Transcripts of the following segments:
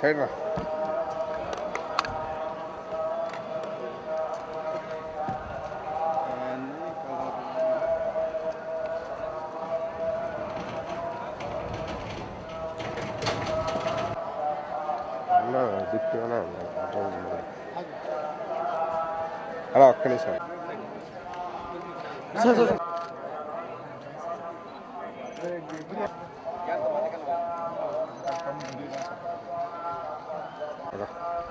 Side రా అలా దిక్కుగానే ఉన్నాయి అలా ఒక్క నిమిషం అలా.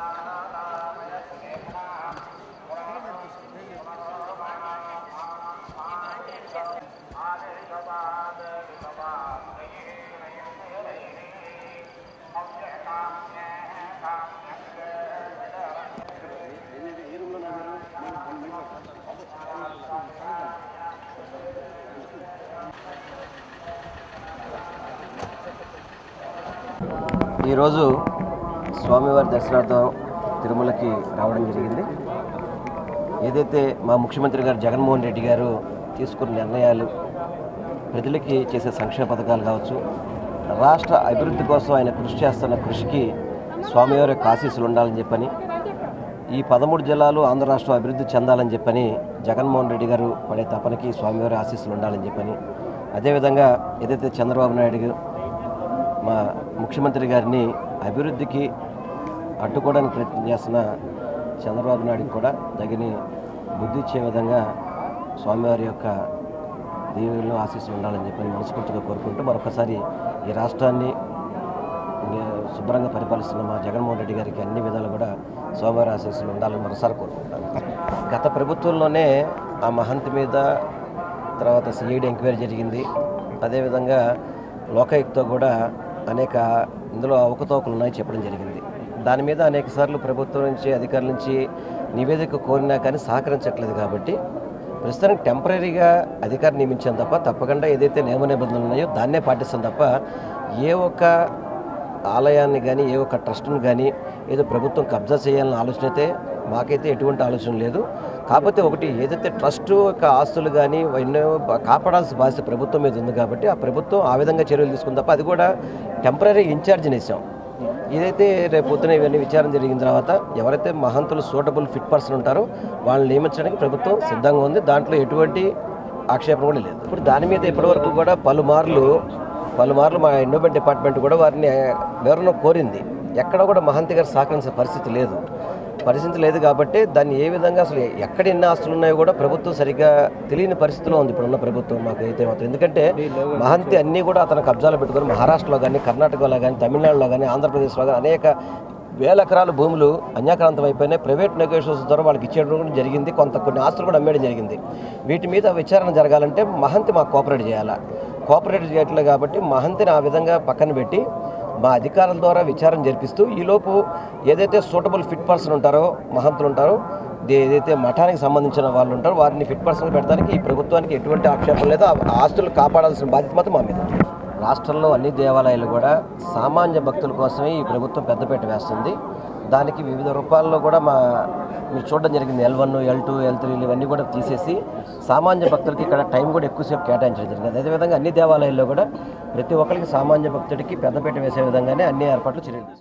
ఈరోజు స్వామివారి దర్శనార్థం తిరుమలకి రావడం జరిగింది ఏదైతే మా ముఖ్యమంత్రి గారు జగన్మోహన్ రెడ్డి గారు తీసుకున్న నిర్ణయాలు ప్రజలకి చేసే సంక్షేమ పథకాలు కావచ్చు రాష్ట్ర అభివృద్ధి కోసం ఆయన కృషి చేస్తున్న కృషికి స్వామివారి యొక్క ఆశీస్సులు ఉండాలని చెప్పని ఈ పదమూడు జిల్లాలు ఆంధ్ర రాష్ట్రం అభివృద్ధి చెందాలని చెప్పని జగన్మోహన్ రెడ్డి గారు పడే తపనకి స్వామివారి ఆశీస్సులు ఉండాలని చెప్పని అదేవిధంగా ఏదైతే చంద్రబాబు నాయుడు గారు మా ముఖ్యమంత్రి గారిని అభివృద్ధికి అడ్డుకోవడానికి ప్రయత్నం చేస్తున్న చంద్రబాబు నాయుడుకి కూడా తగిన బుద్ధి ఇచ్చే విధంగా స్వామివారి యొక్క దీవుల్లో ఆశీస్సులు ఉండాలని చెప్పి మనస్ఫూర్తిగా కోరుకుంటూ మరొకసారి ఈ రాష్ట్రాన్ని ఏ, శుభ్రంగా పరిపాలిస్తున్న మా జగన్మోహన్ రెడ్డి గారికి అన్ని విధాలు కూడా స్వామివారి ఆశీస్సులు ఉండాలని మరోసారి కోరుకుంటాను గత ప్రభుత్వంలోనే ఆ మహంతి మీద తర్వాత సిఐడి ఎంక్వైరీ జరిగింది అదేవిధంగా లోకాయుక్తో కూడా అనేక ఇందులో అవకతవకలు ఉన్నాయి చెప్పడం జరిగింది దాని మీద అనేక సార్లు ప్రభుత్వం నుంచి అధికారుల నుంచి నివేదిక కోరినా కానీ సహకరించట్లేదు కాబట్టి ప్రస్తుతానికి టెంపరీగా అధికారం నియమించాం తప్ప తప్పకుండా ఏదైతే నియమ నిబంధనలు ఉన్నాయో దాన్నే పాటిస్తాం తప్ప ఏ ఒక్క ఆలయాన్ని కానీ ఏ ఒక్క ట్రస్ట్ని కానీ ఏదో ప్రభుత్వం కబ్జా చేయాలన్న ఆలోచన అయితే మాకైతే ఎటువంటి ఆలోచన లేదు కాకపోతే ఒకటి ఏదైతే ట్రస్ట్ యొక్క ఆస్తులు కానీ ఎన్నో బ- కాపాడాల్సిన బాధ్యత ప్రభుత్వం మీద ఉంది కాబట్టి ఆ ప్రభుత్వం ఆ విధంగా చర్యలు తీసుకుంది తప్ప అది కూడా టెంపరీ ఇన్ఛార్జ్ని వేసాం ఏదైతే రేపు పొద్దున ఇవన్నీ విచారణ జరిగిన తర్వాత ఎవరైతే మహంతులు సూటబుల్ ఫిట్ పర్సన్ ఉంటారో వాళ్ళని నియమించడానికి ప్రభుత్వం సిద్ధంగా ఉంది దాంట్లో ఎటువంటి ఆక్షేపణ కూడా లేదు ఇప్పుడు దాని మీద ఇప్పటివరకు కూడా పలుమార్లు పలుమార్లు మా ఎండోమెంట్ డిపార్ట్మెంట్ కూడా వారిని వివరణ కోరింది ఎక్కడ కూడా మహంతి గారు సహకరించే పరిస్థితి లేదు పరిస్థితి లేదు కాబట్టి దాన్ని ఏ విధంగా అసలు ఎక్కడ ఎన్ని ఆస్తులు ఉన్నాయో కూడా ప్రభుత్వం సరిగ్గా తెలియని పరిస్థితిలో ఉంది ఇప్పుడున్న ప్రభుత్వం మాకు అయితే మాత్రం ఎందుకంటే మహంతి అన్నీ కూడా అతను కబ్జాలు పెట్టుకొని మహారాష్ట్రలో కానీ కర్ణాటకలో కానీ తమిళనాడులో కానీ ఆంధ్రప్రదేశ్లో కానీ అనేక వేల ఎకరాల భూములు అన్యాక్రాంతం అయిపోయినాయి ప్రైవేట్ నెగోషియేషన్స్ ద్వారా వాళ్ళకి ఇచ్చేయడం కూడా జరిగింది కొంత కొన్ని ఆస్తులు కూడా అమ్మేయడం జరిగింది వీటి మీద విచారణ జరగాలంటే మహంతి మాకు కోఆపరేట్ చేయాలా కోఆపరేట్ చేయట్లేదు కాబట్టి మహంతిని ఆ విధంగా పక్కన పెట్టి మా అధికారుల ద్వారా విచారణ జరిపిస్తూ ఈలోపు ఏదైతే సూటబుల్ ఫిట్ పర్సన్ ఉంటారో మహంతులు ఉంటారో దే- ఏదైతే మఠానికి సంబంధించిన వాళ్ళు ఉంటారో వారిని ఫిట్ పర్సన్ పెట్టడానికి ఈ ప్రభుత్వానికి ఎటువంటి ఆక్షేపం లేదు ఆ ఆస్తులు కాపాడాల్సిన బాధ్యత మాత్రం మా మీద ఉంది. రాష్ట్రంలో అన్ని దేవాలయాలు కూడా సామాన్య భక్తుల కోసమే ఈ ప్రభుత్వం పెద్దపీట వేస్తుంది దానికి వివిధ రూపాల్లో కూడా మా మీరు చూడడం జరిగింది L one L two L three ఇవన్నీ కూడా తీసేసి సామాన్య భక్తులకి ఇక్కడ టైం కూడా ఎక్కువసేపు కేటాయించడం జరిగింది అదేవిధంగా అన్ని దేవాలయాల్లో కూడా ప్రతి ఒక్కరికి సామాన్య భక్తుడికి పెద్దపీట వేసే విధంగానే అన్ని ఏర్పాట్లు చర్యలు తీసుకున్నాం